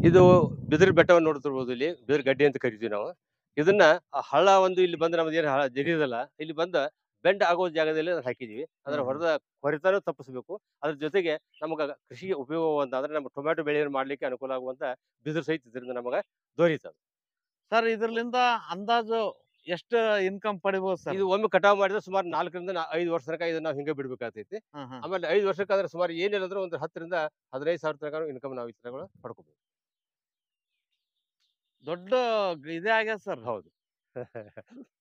ಇದು ಬಿದಿರು ಬೆಟ್ಟವನ್ನು ನೋಡ್ತಿರ್ಬೋದು ಇಲ್ಲಿ ಬಿದಿರು ಗಡ್ಡೆ ಅಂತ ಕರಿತೀವಿ ನಾವು ಇದನ್ನ ಆ ಹಳ್ಳ ಒಂದು ಇಲ್ಲಿ ಬಂದು ನಮ್ದು ಏನು ಜರಿದಲ್ಲ ಇಲ್ಲಿ ಬಂದ ಬೆಂಡ್ ಆಗೋ ಜಾಗದಲ್ಲಿ ಅದನ್ನ ಹಾಕಿದೀವಿ ಅದರ ಹ್ಮ್. ಹೊರದ ಹೊರತಾನು ತಪ್ಪಿಸಬೇಕು ಅದ್ರ ಜೊತೆಗೆ ನಮಗ ಕೃಷಿಗೆ ಉಪಯೋಗವಂತ ಅಂದ್ರೆ ನಮ್ಮ ಟೊಮ್ಯಾಟೊ ಬೆಳೆಯನ್ನು ಮಾಡ್ಲಿಕ್ಕೆ ಅನುಕೂಲ ಆಗುವಂತ ಬಿದಿರು ಸಹಿತ ಇದರಿಂದ ನಮಗ ದೊರೀತದೆ ಸರ್ ಇದ್ರಲಿಂದ ಅಂದಾಜು ಎಷ್ಟು ಇನ್ಕಮ್ ಪಡಿಬಹುದು ಸರ್ ಇದು ಒಮ್ಮೆ ಕಟಾವ್ ಮಾಡಿದ್ರೆ ಸುಮಾರು ನಾಲ್ಕರಿಂದ ನಾ- ಐದು ವರ್ಷ ತನಕ ಇದನ್ನ ನಾವು ಹಿಂಗೆ ಬಿಡ್ಬೇಕಾಗ್ತೈತಿ ಹ್ಮ್, ಹ್ಮ್. ಆಮೇಲೆ ಐದು ವರ್ಷಕ್ಕಾದ್ರೆ ಸುಮಾರು ಏನಿಲ್ಲ ಅಂದ್ರೆ ಒಂದು ಹತ್ತರಿಂದ ಹದಿನೈದು ಸಾವಿರ ತನಕ ಇನ್ಕಮ್ ನಾವು ಈ ತರಗಳು ಪಡ್ಕೋಬಹುದು ದೊಡ್ಡ ಇದೇ ಆಗ್ಯದ ಸರ್ ಹೌದು